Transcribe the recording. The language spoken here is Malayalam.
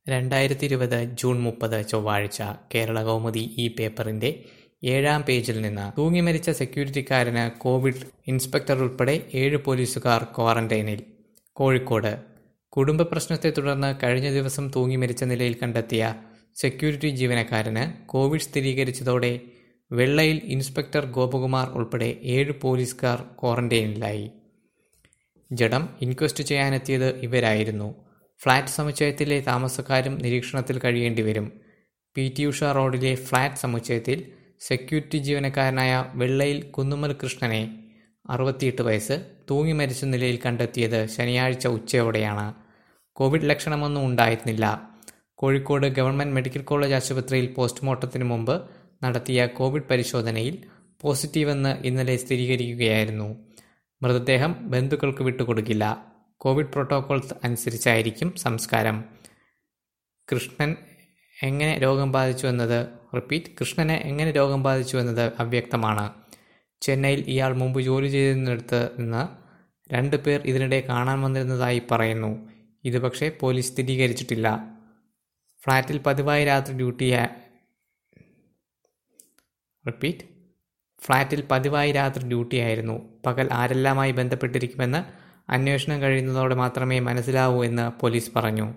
രണ്ടായിരത്തി ഇരുപത് ജൂൺ മുപ്പത് ചൊവ്വാഴ്ച കേരളകൗമുദി ഈ പേപ്പറിന്റെ ഏഴാം പേജിൽ നിന്ന് തൂങ്ങിമരിച്ച സെക്യൂരിറ്റിക്കാരന് കോവിഡ് ഇൻസ്പെക്ടർ ഉൾപ്പെടെ ഏഴ് പോലീസുകാർ ക്വാറന്റൈനിൽ കോഴിക്കോട് കുടുംബ പ്രശ്നത്തെ തുടർന്ന് കഴിഞ്ഞ ദിവസം തൂങ്ങിമരിച്ച നിലയിൽ കണ്ടെത്തിയ സെക്യൂരിറ്റി ജീവനക്കാരന് കോവിഡ് സ്ഥിരീകരിച്ചതോടെ വെള്ളയിൽ ഇൻസ്പെക്ടർ ഗോപകുമാർ ഉൾപ്പെടെ ഏഴ് പോലീസുകാർ ക്വാറന്റൈനിലായി ജഡം ഇൻക്വസ്റ്റ് ചെയ്യാനെത്തിയത് ഇവരായിരുന്നു ഫ്ളാറ്റ് സമുച്ചയത്തിലെ താമസക്കാരും നിരീക്ഷണത്തിൽ കഴിയേണ്ടി വരും പി ടി ഉഷ റോഡിലെ ഫ്ളാറ്റ് സമുച്ചയത്തിൽ സെക്യൂരിറ്റി ജീവനക്കാരനായ വെള്ളയിൽ കുന്നുമ്മൽ കൃഷ്ണനെ അറുപത്തിയെട്ട് വയസ്സ് തൂങ്ങി മരിച്ച നിലയിൽ കണ്ടെത്തിയത് ശനിയാഴ്ച ഉച്ചയോടെയാണ് കോവിഡ് ലക്ഷണമൊന്നും ഉണ്ടായിരുന്നില്ല കോഴിക്കോട് ഗവൺമെന്റ് മെഡിക്കൽ കോളേജ് ആശുപത്രിയിൽ പോസ്റ്റ്മോർട്ടത്തിന് മുമ്പ് നടത്തിയ കോവിഡ് പരിശോധനയിൽ പോസിറ്റീവെന്ന് ഇന്നലെ സ്ഥിരീകരിക്കുകയായിരുന്നു മൃതദേഹം ബന്ധുക്കൾക്ക് വിട്ടുകൊടുക്കില്ല കോവിഡ് പ്രോട്ടോകോൾസ് അനുസരിച്ചായിരിക്കും സംസ്കാരം കൃഷ്ണൻ എങ്ങനെ രോഗം ബാധിച്ചു എന്നത് റിപ്പീറ്റ് കൃഷ്ണന് എങ്ങനെ രോഗം ബാധിച്ചു എന്നത് അവ്യക്തമാണ് ചെന്നൈയിൽ ഇയാൾ മുമ്പ് ജോലി ചെയ്തിരുന്നിടത്ത് നിന്ന് രണ്ട് പേർ ഇതിനിടെ കാണാൻ വന്നിരുന്നതായി പറയുന്നു ഇത് പക്ഷേ പോലീസ് സ്ഥിരീകരിച്ചിട്ടില്ല ഫ്ളാറ്റിൽ പതിവായി രാത്രി ഡ്യൂട്ടി റിപ്പീറ്റ് ഫ്ളാറ്റിൽ പതിവായി രാത്രി ഡ്യൂട്ടിയായിരുന്നു പകൽ ആരെല്ലാമായി ബന്ധപ്പെട്ടിരിക്കുമെന്ന് അന്വേഷണം കഴിയുന്നതോടെ മാത്രമേ മനസ്സിലാവൂ എന്ന് പോലീസ് പറഞ്ഞു